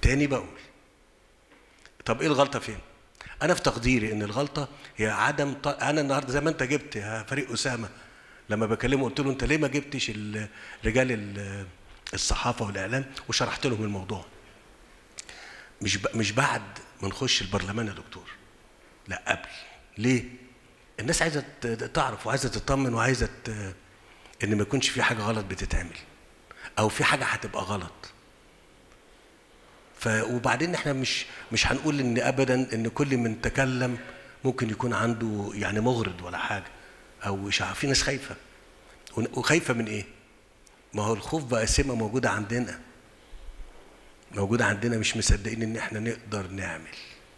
تاني بقول طب ايه الغلطه فين انا في تقديري ان الغلطه هي عدم ط... انا النهارده زي ما انت جبت يا فريق اسامه لما بكلمه قلت له انت ليه ما جبتش ال- رجال ال- الصحافه والاعلام وشرحت لهم الموضوع مش ب... مش بعد ما نخش البرلمان يا دكتور لا قبل ليه الناس عايزه ت- تعرف وعايزه تطمن وعايزه ت... ان ما يكونش في حاجه غلط بتتعمل او في حاجه هتبقى غلط ف وبعدين احنا مش مش هنقول ان ابدا ان كل من تكلم ممكن يكون عنده يعني مغرض ولا حاجه او اشاعه في ناس خايفه ون- وخايفه من ايه؟ ما هو الخوف بقى سمه موجوده عندنا موجوده عندنا مش مصدقين ان احنا نقدر نعمل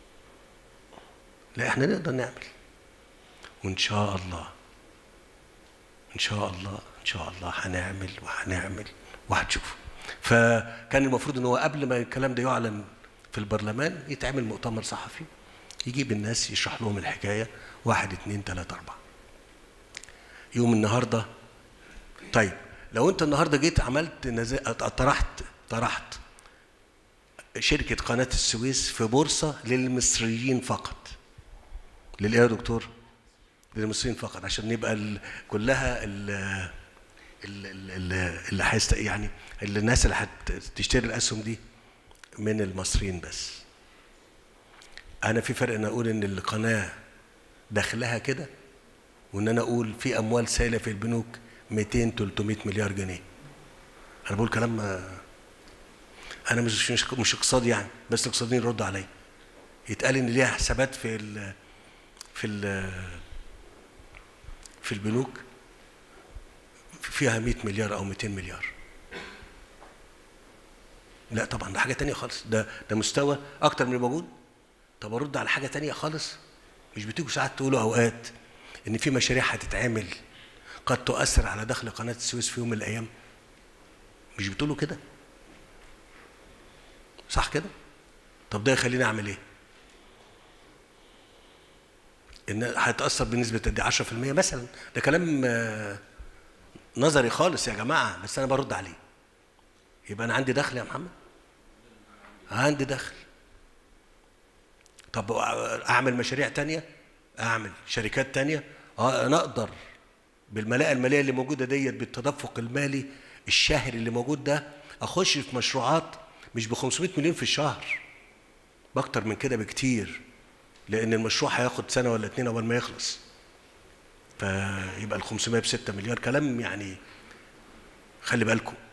لا احنا نقدر نعمل وان شاء الله ان شاء الله ان شاء الله هنعمل وهنعمل وهتشوف فكان المفروض ان هو قبل ما الكلام ده يعلن في البرلمان يتعمل مؤتمر صحفي يجيب الناس يشرح لهم الحكايه واحد اتنين تلاته اربعه يوم النهارده طيب لو انت النهارده جيت عملت نز... طرحت طرحت شركه قناه السويس في بورصه للمصريين فقط للايه يا دكتور؟ للمصريين فقط عشان يبقى ال... كلها ال... ال- ال- ال- اللي هيست يعني اللي الناس اللي هتشتري الاسهم دي من المصريين بس انا في فرق ان اقول ان القناه دخلها كده وان انا اقول في اموال سائله في البنوك 200 300 مليار جنيه انا بقول كلام ما- انا مش مش مش اقتصادي يعني بس الاقتصاديين يردوا عليا يتقال ان ليها حسابات في ال في ال في البنوك فيها 100 مليار او 200 مليار لا طبعا ده حاجه تانية خالص ده ده مستوى اكتر من اللي موجود طب ارد على حاجه تانية خالص مش بتيجوا ساعات تقولوا اوقات ان في مشاريع هتتعمل قد تؤثر على دخل قناه السويس في يوم من الايام مش بتقولوا كده صح كده طب ده يخليني اعمل ايه ان هتاثر بنسبه قد إيه؟ 10% مثلا ده كلام آه، نظري خالص يا جماعه بس انا برد عليه يبقى انا عندي دخل يا محمد عندي دخل طب اعمل مشاريع تانية اعمل شركات تانية اه انا اقدر بالملاءه الماليه اللي موجوده ديت بالتدفق المالي الشهري اللي موجود ده اخش في مشروعات مش ب 500 مليون في الشهر باكتر من كده بكتير لان المشروع هياخد سنه ولا اتنين اول ما يخلص فيبقى ال 500 ب 6 مليار كلام يعني خلي بالكم